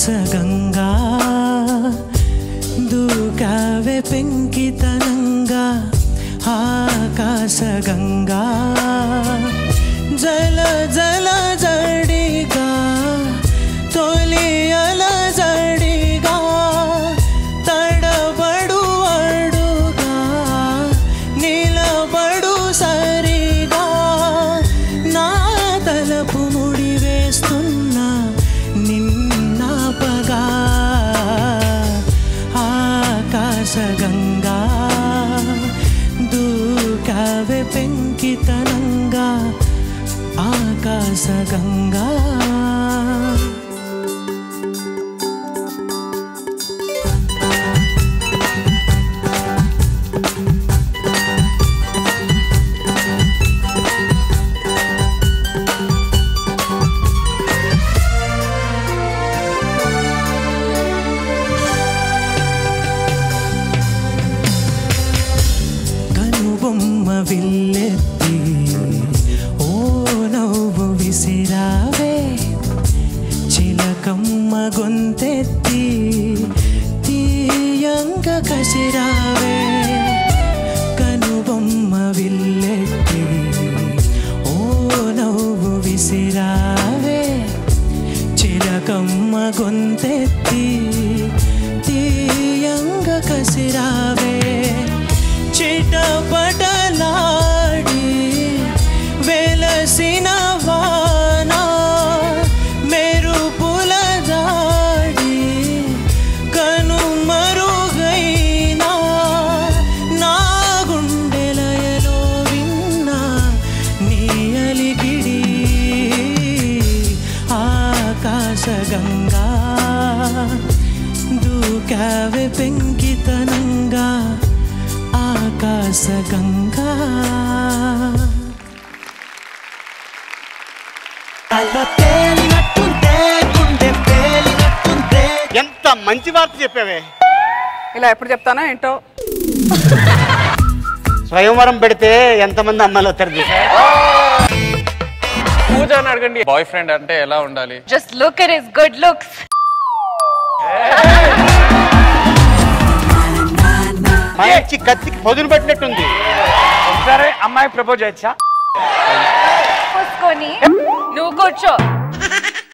ఆకాశగంగా దూకావే పెంకితనంగా ఆకాశగంగా జల జల జడిగా తొలి అల జడిగా తడబడు అడుగా నిలబడు సరిగా నా తలపు ముడి వేస్తున్నా నిన్నాపగా ఆకాశగంగా దూకావే పెంకితనంగా ఆకాశగంగా కనుబొమ్మ విల్లెత్తి ఓ నవ్వు విసిరావే చిలకమ్మ గొంతెత్తి తీయంగ కసిరావే కనుబొమ్మ విల్లెత్తి ఓ నవ్వు విసిరావే చిలకమ్మ గొంతెత్తి తీయంగ కసిరావే చిటపటలాడి వెలసిన వాన మెరుపుల దాడి కనుమరుగైనా నా గుండెలయలో విన్నా నీ అలిగిడి ఆకాశగంగా దూకావే పెంకితనంగా ఆకాశగంగా అలా తేలినట్టుంటే గుండె పేలినట్టుంటే ఎంత మంచి వార్త చెప్పావే ఇలా ఎప్పుడు చెప్తానో ఏంటో స్వయంవరం పెడితే ఎంతమంది అమ్మాయిలు వస్తారు తెలుసా? పూజ అని అడగండి బాయ్ ఫ్రెండ్ అంటే ఎలా ఉండాలి Just look at his good looks. మంచి కత్తికి పొదును పెట్టినట్టుంది సరే అమ్మాయి ప్రపోజ్ చేయొచ్చా మూసుకొని నువ్వు కూర్చో